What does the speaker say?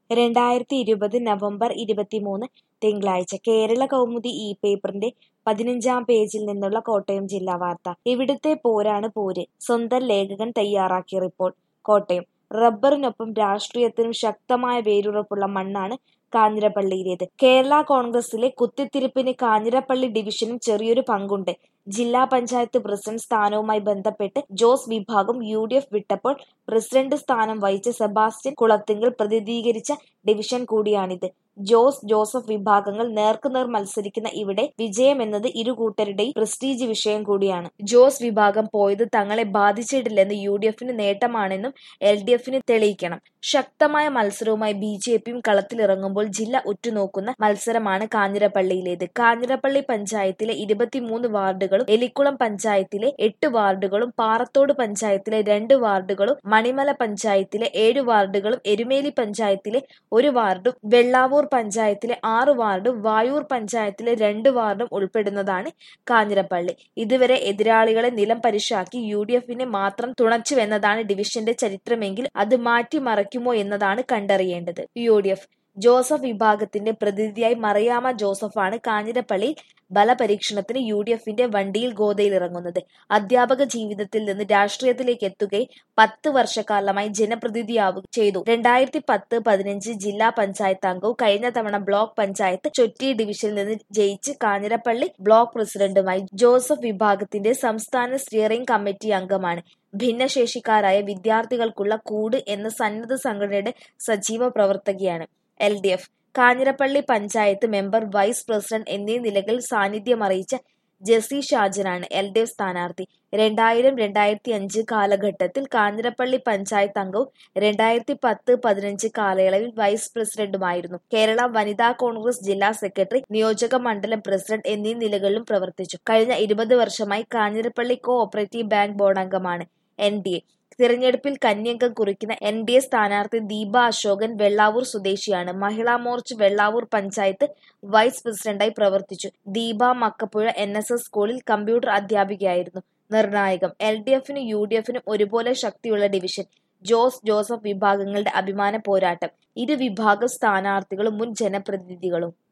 രണ്ടായിരത്തി ഇരുപത് നവംബർ ഇരുപത്തിമൂന്ന് തിങ്കളാഴ്ച കേരള കൗമുദി ഈ പേപ്പറിന്റെ പതിനഞ്ചാം പേജിൽ നിന്നുള്ള കോട്ടയം ജില്ലാ വാർത്ത ഇവിടുത്തെ പോരാണ് പോര് സ്വന്തം ലേഖകൻ തയ്യാറാക്കിയ റിപ്പോർട്ട് കോട്ടയം റബ്ബറിനൊപ്പം രാഷ്ട്രീയത്തിനും ശക്തമായ വേരുറപ്പുള്ള മണ്ണാണ് കാഞ്ഞിരപ്പള്ളിയിലേത് കേരള കോൺഗ്രസിലെ കുത്തിത്തിരിപ്പിന് കാഞ്ഞിരപ്പള്ളി ഡിവിഷനും ചെറിയൊരു പങ്കുണ്ട് ജില്ലാ പഞ്ചായത്ത് പ്രസിഡന്റ് സ്ഥാനവുമായി ബന്ധപ്പെട്ട് ജോസ് വിഭാഗം യു ഡി എഫ് വിട്ടപ്പോൾ പ്രസിഡന്റ് സ്ഥാനം വഹിച്ച സെബാസ്റ്റ്യൻ കുളത്തിങ്കൽ പ്രതിനിധീകരിച്ച ഡിവിഷൻ കൂടിയാണിത് ജോസ് ജോസഫ് വിഭാഗങ്ങൾ നേർക്കുനേർ മത്സരിക്കുന്ന ഇവിടെ വിജയമെന്നത് ഇരു കൂട്ടരുടെയും പ്രസ്റ്റീജ് വിഷയം കൂടിയാണ് ജോസ് വിഭാഗം പോയത് തങ്ങളെ ബാധിച്ചിട്ടില്ലെന്ന് യു ഡി എഫിന് നേട്ടമാണെന്നും എൽ ഡി എഫിന് തെളിയിക്കണം ശക്തമായ മത്സരവുമായി ബി ജെ പിയും കളത്തിലിറങ്ങുമ്പോൾ ജില്ല ഉറ്റുനോക്കുന്ന മത്സരമാണ് കാഞ്ഞിരപ്പള്ളിയിലേത് കാഞ്ഞിരപ്പള്ളി പഞ്ചായത്തിലെ ഇരുപത്തിമൂന്ന് വാർഡുകളും എലിക്കുളം പഞ്ചായത്തിലെ എട്ട് വാർഡുകളും പാറത്തോട് പഞ്ചായത്തിലെ രണ്ട് വാർഡുകളും മണിമല പഞ്ചായത്തിലെ ഏഴ് വാർഡുകളും എരുമേലി പഞ്ചായത്തിലെ ഒരു വാർഡും വെള്ളാവൂർ പഞ്ചായത്തിലെ ആറ് വാർഡും വായൂർ പഞ്ചായത്തിലെ രണ്ട് വാർഡും ഉൾപ്പെടുന്നതാണ് കാഞ്ഞിരപ്പള്ളി ഇതുവരെ എതിരാളികളെ നിലം പരിശാക്കി യു ഡി എഫിനെ മാത്രം തുണച്ചുവെന്നതാണ് ഡിവിഷന്റെ ചരിത്രമെങ്കിൽ അത് മാറ്റിമറിക്കുമോ എന്നതാണ് കണ്ടറിയേണ്ടത് യു ഡി എഫ് ജോസഫ് വിഭാഗത്തിന്റെ പ്രതിനിധിയായി മറിയാമ്മ ജോസഫാണ് കാഞ്ഞിരപ്പള്ളിയിൽ ബലപരീക്ഷണത്തിന് യു ഡി എഫിന്റെ വണ്ടിയിൽ ഗോതയിലിറങ്ങുന്നത് അധ്യാപക ജീവിതത്തിൽ നിന്ന് രാഷ്ട്രീയത്തിലേക്ക് എത്തുകയും പത്ത് വർഷക്കാലമായി ജനപ്രതിനിധിയാവുക ചെയ്തു രണ്ടായിരത്തി പത്ത് പതിനഞ്ച് ജില്ലാ പഞ്ചായത്ത് അംഗവും കഴിഞ്ഞ തവണ ബ്ലോക്ക് പഞ്ചായത്ത് ചൊറ്റി ഡിവിഷനിൽ നിന്ന് ജയിച്ച് കാഞ്ഞിരപ്പള്ളി ബ്ലോക്ക് പ്രസിഡന്റുമായി ജോസഫ് വിഭാഗത്തിന്റെ സംസ്ഥാന സ്റ്റിയറിംഗ് കമ്മിറ്റി അംഗമാണ് ഭിന്നശേഷിക്കാരായ വിദ്യാർത്ഥികൾക്കുള്ള കൂട് എന്ന സന്നദ്ധ സംഘടനയുടെ സജീവ പ്രവർത്തകയാണ് L D F Kanjirappally panchayat member vice president എന്നീ നിലകളിൽ സാന്നിധ്യമറിയിച്ച ജെസി ഷാജനാണ് എൽ ഡി എഫ് സ്ഥാനാർത്ഥി രണ്ടായിരം രണ്ടായിരത്തി അഞ്ച് കാലഘട്ടത്തിൽ കാഞ്ഞിരപ്പള്ളി പഞ്ചായത്ത് അംഗവും രണ്ടായിരത്തി പത്ത് പതിനഞ്ച് കാലയളവിൽ വൈസ് പ്രസിഡന്റുമായിരുന്നു കേരള വനിതാ കോൺഗ്രസ് ജില്ലാ സെക്രട്ടറി നിയോജക മണ്ഡലം പ്രസിഡന്റ് എന്നീ നിലകളിലും പ്രവർത്തിച്ചു കഴിഞ്ഞ ഇരുപത് വർഷമായി Kanjirappally co operative bank board അംഗമാണ് എൻ ഡി എ തിരഞ്ഞെടുപ്പിൽ കന്യംഗം കുറിക്കുന്ന എൻ ഡി എ സ്ഥാനാർത്ഥി ദീപ അശോകൻ വെള്ളാവൂർ സ്വദേശിയാണ് മഹിളാ മോർച്ച് വെള്ളാവൂർ പഞ്ചായത്ത് വൈസ് പ്രസിഡന്റായി പ്രവർത്തിച്ചു Deepa Makkappuzha N S S സ്കൂളിൽ കമ്പ്യൂട്ടർ അധ്യാപികയായിരുന്നു നിർണായകം എൽ ഡി എഫിനും യു ഡി എഫിനും ഒരുപോലെ ശക്തിയുള്ള ഡിവിഷൻ ജോസ് ജോസഫ് വിഭാഗങ്ങളുടെ അഭിമാന പോരാട്ടം ഇരു വിഭാഗം സ്ഥാനാർത്ഥികളും മുൻ ജനപ്രതിനിധികളും